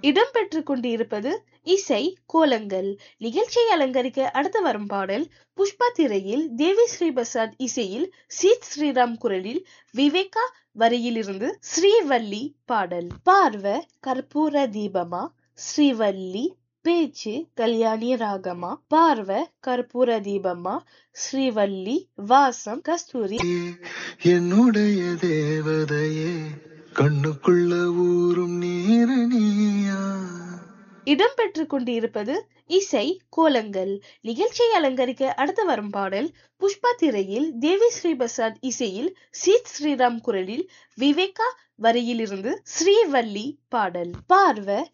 இடம்பெற்றுக் கொண்டிருப்பது இசை கோலங்கள் நிகழ்ச்சியை அலங்கரிக்க அடுத்து வரும் பாடல் புஷ்பா திரையில் தேவி ஸ்ரீ பிரசாத் இசையில் சீத் ஸ்ரீராம் குரலில் விவேகா வரியிலிருந்து ஸ்ரீவள்ளி பாடல் பார்வ கற்பூர தீபமா ஸ்ரீவள்ளி பேச்சு கல்யாணி ராகமா பார்வ கற்பூர தீபமா ஸ்ரீவள்ளி வாசம் கஸ்தூரி என்னுடைய தேவதையே கண்ணுக்குள்ள ஊறும் நீரணியா இடம்பெற்றுக் கொண்டிருப்பது இசை கோலங்கள் நிகழ்ச்சியை அலங்கரிக்க அடுத்து வரும் பாடல் புஷ்பா திரையில் தேவி ஸ்ரீ பிரசாத் இசையில் சீத் ஸ்ரீராம் குரலில் விவேகா வரியிலிருந்து ஸ்ரீவள்ளி பாடல் பார்வ